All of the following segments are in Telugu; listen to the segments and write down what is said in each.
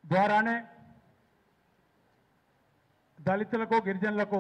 ద్వారానే దళితులకు గిరిజనులకు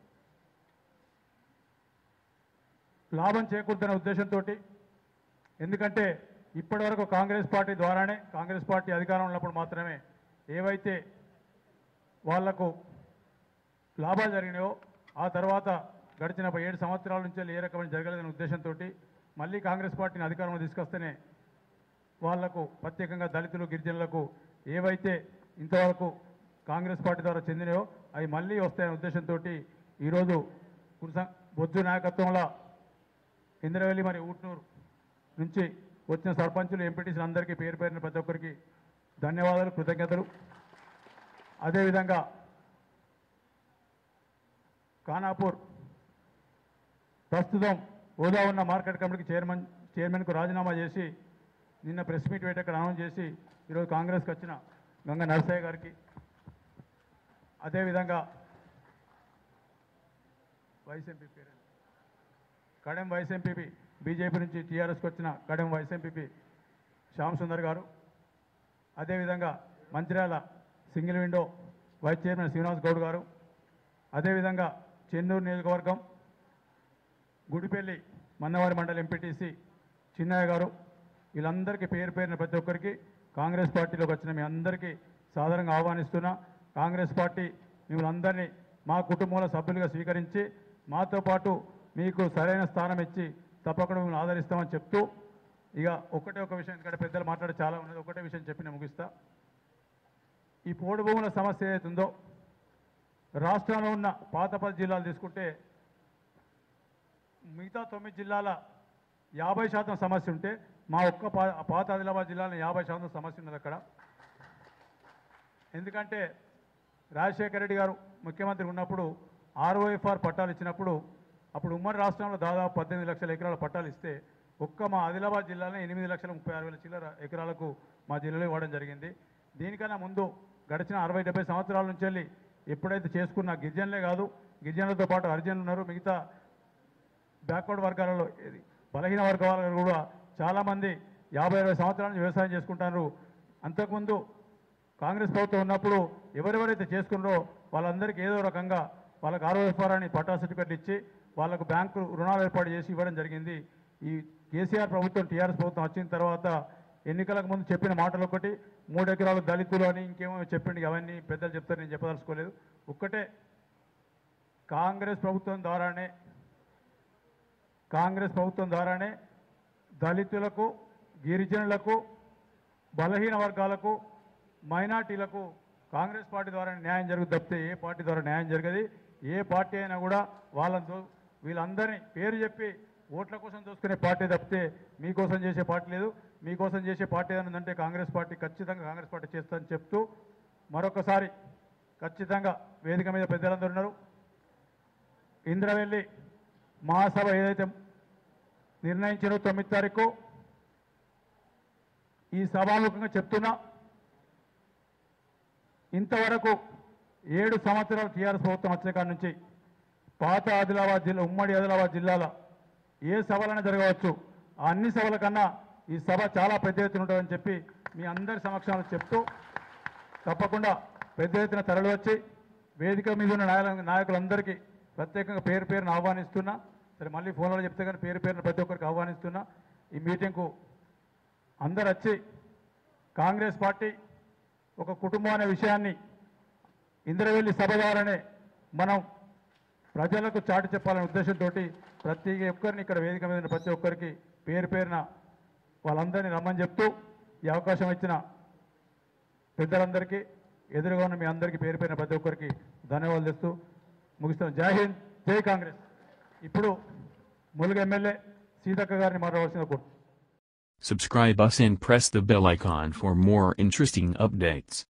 లాభం చేకూరుతున్న ఉద్దేశంతో ఎందుకంటే ఇప్పటివరకు కాంగ్రెస్ పార్టీ ద్వారానే కాంగ్రెస్ పార్టీ అధికారం ఉన్నప్పుడు మాత్రమే ఏవైతే వాళ్లకు లాభాలు జరిగినాయో ఆ తర్వాత గడిచిన ఏడు సంవత్సరాల నుంచి ఏ రకమైన జరగలేదనే ఉద్దేశంతో మళ్ళీ కాంగ్రెస్ పార్టీని అధికారంలో తీసుకొస్తేనే వాళ్లకు ప్రత్యేకంగా దళితులు గిరిజనులకు ఏవైతే ఇంతవరకు కాంగ్రెస్ పార్టీ ద్వారా చెందినాయో అవి మళ్ళీ వస్తాయనే ఉద్దేశంతో ఈరోజు కురుస బొజ్జు నాయకత్వంలో ఇంద్రవెల్లి మరి ఊట్నూరు నుంచి వచ్చిన సర్పంచులు ఎంపీటీసీలు అందరికీ పేరు పేరున ప్రతి ఒక్కరికి ధన్యవాదాలు కృతజ్ఞతలు అదేవిధంగా ఖానాపూర్ ప్రస్తుతం హోదా ఉన్న మార్కెట్ కమిటీకి చైర్మన్ చైర్మన్కు రాజీనామా చేసి నిన్న ప్రెస్ మీట్ పెట్టి అక్కడ అనౌన్స్ చేసి ఈరోజు కాంగ్రెస్కి వచ్చిన గంగ నరసయ్య గారికి అదేవిధంగా వైస్ ఎంపీ పేరు కడెం వైస్ ఎంపీపీ బీజేపీ నుంచి టీఆర్ఎస్కి వచ్చిన కడెం వైస్ ఎంపీపీ శ్యామ్ సుందర్ గారు అదేవిధంగా Mancherial single window vice chairman Srinivas Goud garu అదేవిధంగా చెన్నూరు నియోజకవర్గం గుడిపల్లి మన్నవారి మండలి ఎంపీటీసీ చిన్నయ్య గారు వీళ్ళందరికీ పేరు పేరున ప్రతి ఒక్కరికి కాంగ్రెస్ పార్టీలోకి వచ్చిన మీ అందరికీ సాధారణంగా ఆహ్వానిస్తున్నా కాంగ్రెస్ పార్టీ మిమ్మల్ని అందరినీ మా కుటుంబంలో సభ్యులుగా స్వీకరించి మాతో పాటు మీకు సరైన స్థానం ఇచ్చి తప్పకుండా మిమ్మల్ని ఆదరిస్తామని చెప్తూ ఇక ఒకటే ఒక విషయం ఎందుకంటే పెద్దలు మాట్లాడే చాలా ఉన్నది ఒకటే విషయం చెప్పి నేను ముగిస్తా ఈ పోడు భూముల సమస్య ఏదైతుందో రాష్ట్రంలో ఉన్న పాత పది జిల్లాలు తీసుకుంటే మిగతా తొమ్మిది జిల్లాల యాభై శాతం సమస్య ఉంటే మా ఒక్క పా పాత ఆదిలాబాద్ జిల్లాలో యాభై శాతం సమస్య ఉన్నది అక్కడ ఎందుకంటే రాజశేఖర రెడ్డి గారు ముఖ్యమంత్రి ఉన్నప్పుడు ఆర్ఓఎఫ్ఆర్ పట్టాలు ఇచ్చినప్పుడు అప్పుడు ఉమ్మడి రాష్ట్రంలో దాదాపు పద్దెనిమిది లక్షల ఎకరాల పట్టాలు ఇస్తే ఒక్క మా ఆదిలాబాద్ జిల్లాలో ఎనిమిది లక్షల ముప్పై ఆరు వేల చిల్లర ఎకరాలకు మా జిల్లాలో ఇవ్వడం జరిగింది దీనికన్నా ముందు గడిచిన అరవై డెబ్బై సంవత్సరాల నుంచి వెళ్ళి ఎప్పుడైతే చేసుకున్న గిరిజనులే కాదు గిరిజనులతో పాటు హరిజనులు ఉన్నారు మిగతా బ్యాక్వర్డ్ వర్గాలలో ఇది బలహీన వర్గాలలో కూడా చాలామంది యాభై అరవై సంవత్సరాల నుంచి వ్యవసాయం చేసుకుంటున్నారు అంతకుముందు కాంగ్రెస్ ప్రభుత్వం ఉన్నప్పుడు ఎవరెవరైతే చేసుకున్నారో వాళ్ళందరికీ ఏదో రకంగా వాళ్ళకి ఆరోగ్యఫార్ అని పట్టా సర్టిఫికెట్లు ఇచ్చి వాళ్ళకు బ్యాంకు రుణాలు ఏర్పాటు చేసి ఇవ్వడం జరిగింది ఈ కేసీఆర్ ప్రభుత్వం టీఆర్ఎస్ ప్రభుత్వం వచ్చిన తర్వాత ఎన్నికలకు ముందు చెప్పిన మాటలు ఒకటి మూడు ఎకరాలు దళితులు అని ఇంకేమో చెప్పిండి అవన్నీ పెద్దలు చెప్తారు నేను చెప్పదలుచుకోలేదు ఒక్కటే కాంగ్రెస్ ప్రభుత్వం ద్వారానే కాంగ్రెస్ ప్రభుత్వం ద్వారానే దళితులకు గిరిజనులకు బలహీన వర్గాలకు మైనార్టీలకు కాంగ్రెస్ పార్టీ ద్వారా న్యాయం జరుగుతుంది తప్పితే ఏ పార్టీ ద్వారా న్యాయం జరగదు ఏ పార్టీ అయినా కూడా వాళ్ళని దో- వీళ్ళందరినీ పేరు చెప్పి ఓట్ల కోసం చూసుకునే పార్టీ తప్పితే మీకోసం చేసే పార్టీ లేదు మీకోసం చేసే పార్టీ ఏదైనా ఉందంటే కాంగ్రెస్ పార్టీ ఖచ్చితంగా కాంగ్రెస్ పార్టీ చేస్తుందని చెప్తూ మరొకసారి ఖచ్చితంగా వేదిక మీద పెద్దలందరూ ఉన్నారు ఇంద్రవెల్లి మహాసభ ఏదైతే నిర్ణయించారో తొమ్మిది తారీఖు ఈ సభాముఖంగా చెప్తున్నా ఇంతవరకు ఏడు సంవత్సరాలు టీఆర్ఎస్ ప్రభుత్వం వచ్చే కాడ నుంచి పాత ఆదిలాబాద్ జిల్లా ఉమ్మడి ఆదిలాబాద్ జిల్లాల ఏ సభలైనా జరగవచ్చు ఆ అన్ని సభల కన్నా ఈ సభ చాలా పెద్ద ఎత్తున ఉంటుందని చెప్పి మీ అందరి సమక్షంలో చెప్తూ తప్పకుండా పెద్ద ఎత్తున తరలి వచ్చి వేదిక మీద ఉన్న నాయకుల నాయకులందరికీ ప్రత్యేకంగా పేరు పేరును ఆహ్వానిస్తున్నా సరే మళ్ళీ ఫోన్లో చెప్తే కానీ పేరు పేరున ప్రతి ఒక్కరికి ఆహ్వానిస్తున్నా ఈ మీటింగ్కు అందరు వచ్చి కాంగ్రెస్ పార్టీ ఒక కుటుంబం అనే విషయాన్ని ఇంద్రవెల్లి సభ ద్వారానే మనం ప్రజలకు చాటి చెప్పాలనే ఉద్దేశంతో ప్రతి ఒక్కరిని ఇక్కడ వేదిక మీద ఉన్న ప్రతి ఒక్కరికి పేరు పేరున వాళ్ళందరినీ రమ్మని చెప్తూ ఈ అవకాశం ఇచ్చిన పెద్దలందరికీ ఎదురుగా ఉన్న మీ అందరికీ పేరు పేరున ప్రతి ఒక్కరికి ధన్యవాదాలు తెస్తూ ముగిస్తాం జై హింద్ జై కాంగ్రెస్ ఇప్పుడు ములుగు ఎమ్మెల్యే సీతక్క గారిని మాట్లాడవలసిన కోరు Subscribe us and press the bell icon for more interesting updates.